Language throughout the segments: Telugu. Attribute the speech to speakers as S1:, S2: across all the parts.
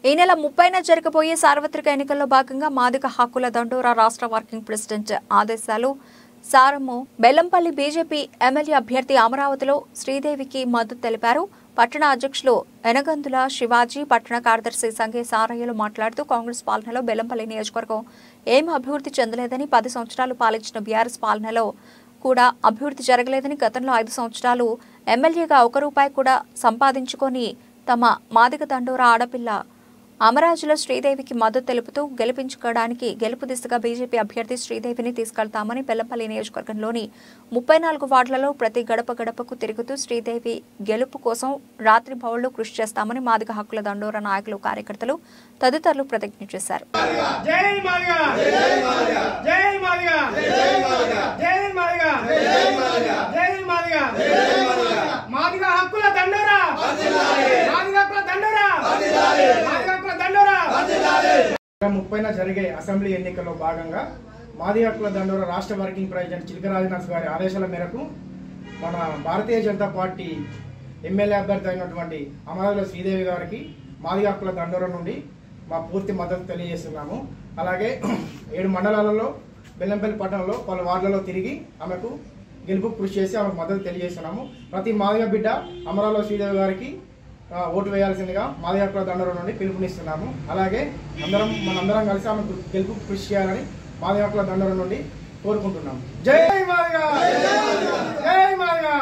S1: ఈ నెల ముప్పైన జరగబోయే సార్వత్రిక ఎన్నికల్లో భాగంగా మాదిక హక్కుల దండోరా రాష్ట్ర వర్కింగ్ ప్రెసిడెంట్ ఆదేశాలు సారము బెల్లంపల్లి బీజేపీ ఎమ్మెల్యే అభ్యర్థి అమరావతిలో శ్రీదేవికి మద్దతు తెలిపారు పట్టణ అధ్యక్షులు ఎనగందుల శివాజీ పట్టణ కార్యదర్శి సంఘే సారయ్యలు మాట్లాడుతూ కాంగ్రెస్ పాలనలో బెల్లంపల్లి నియోజకవర్గం ఏం అభివృద్ధి చెందలేదని పది సంవత్సరాలు పాలించిన బీఆర్ఎస్ పాలనలో కూడా అభివృద్ధి జరగలేదని గతంలో ఐదు సంవత్సరాలు ఎమ్మెల్యేగా ఒక రూపాయి కూడా సంపాదించుకొని తమ మాదిక దండోరా ఆడపిల్ల అమరాజుల శ్రీదేవికి మద్దతు తెలుపుతూ గెలిపించుకోవడానికి గెలుపు దిశగా బీజేపీ అభ్యర్థి శ్రీదేవిని తీసుకెళ్తామని బెల్లంపల్లి నియోజకవర్గంలోని ముప్పై నాలుగు వార్డులలో ప్రతి గడప గడపకు తిరుగుతూ శ్రీదేవి గెలుపు కోసం రాత్రి భవళ్లు కృషి చేస్తామని మాదిగ హక్కుల దండోరా నాయకులు కార్యకర్తలు తదితరులు ప్రతిజ్ఞ చేశారు
S2: జై మాదిగా జై మాదిగా జై మాదిగా జై మాదిగా జై మాదిగా మాదిగా హక్కుల దండోరా మాదిగా హక్కుల దండోరా మాదిగా హక్కుల దండోరా ముప్పైన జరిగే అసెంబ్లీ ఎన్నికల్లో భాగంగా మాది హక్కుల దండోరా రాష్ట్ర వర్కింగ్ ప్రెసిడెంట్ చిలకరాజనాథ్ గారి ఆదేశాల మేరకు మన భారతీయ జనతా పార్టీ ఎమ్మెల్యే అభ్యర్థి అయినటువంటి అమరావతి శ్రీదేవి గారికి మాది హక్కుల దండోరా నుండి మా పూర్తి మద్దతు తెలియజేస్తున్నాము అలాగే ఏడు మండలాలలో బెల్లంపల్లి పట్టణంలో పలు వార్డులలో తిరిగి ఆమెకు గెలుపు కృషి చేసి ఆమెకు మద్దతు తెలియజేస్తున్నాము ప్రతి మాదిగ బిడ్డ అమరావతి శ్రీదేవి గారికి ఆ, ఓటు వేయాల్సిందిగా మాది హక్కుల దండోరా నుండి పిలుపునిస్తున్నాము అలాగే అందరం మనందరం కలిసి ఆమెకు గెలుపు కృషి చేయాలని మాది హక్కుల దండోరా నుండి కోరుకుంటున్నాము జై మాదిగా జై మాదిగా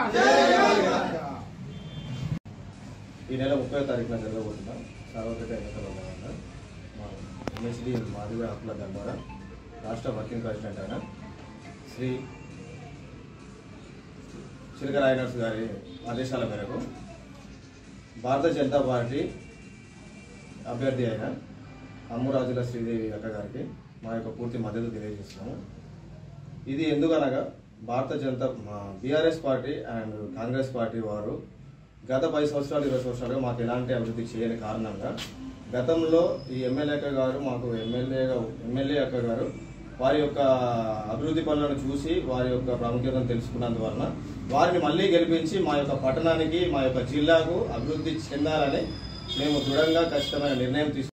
S3: ఈ నెల ముప్పై తారీఖున జరగబోతున్న సార్వత్రిక ఎన్నికల భాగంగా మా ఎంఎస్డి మాధవ హక్కుల దండోరా రాష్ట్ర వర్కింగ్ ప్రెసిడెంట్ అయిన శ్రీ చిలకరాయనర్స్ గారి ఆదేశాల మేరకు భారతీయ జనతా పార్టీ అభ్యర్థి అయిన అమ్మురాజుల శ్రీదేవి అక్క గారికి మా యొక్క పూర్తి మద్దతు తెలియజేస్తున్నాము ఇది ఎందుకనగా భారత జనతా మా BRS party and Congress party వారు గత పది సంవత్సరాలు ఇరవై సంవత్సరాలుగా మాకు ఎలాంటి అభివృద్ధి చేయని కారణంగా గతంలో ఈ ఎమ్మెల్యే అక్క గారు మాకు ఎమ్మెల్యేగా ఎమ్మెల్యే అక్క గారు వారి యొక్క అభివృద్ధి పనులను చూసి వారి యొక్క ప్రాముఖ్యతను తెలుసుకున్నందువలన వారిని మళ్ళీ గెలిపించి మా యొక్క పట్టణానికి మా యొక్క జిల్లాకు అభివృద్ధి చెందాలని మేము దృఢంగా ఖచ్చితమైన నిర్ణయం తీసుకు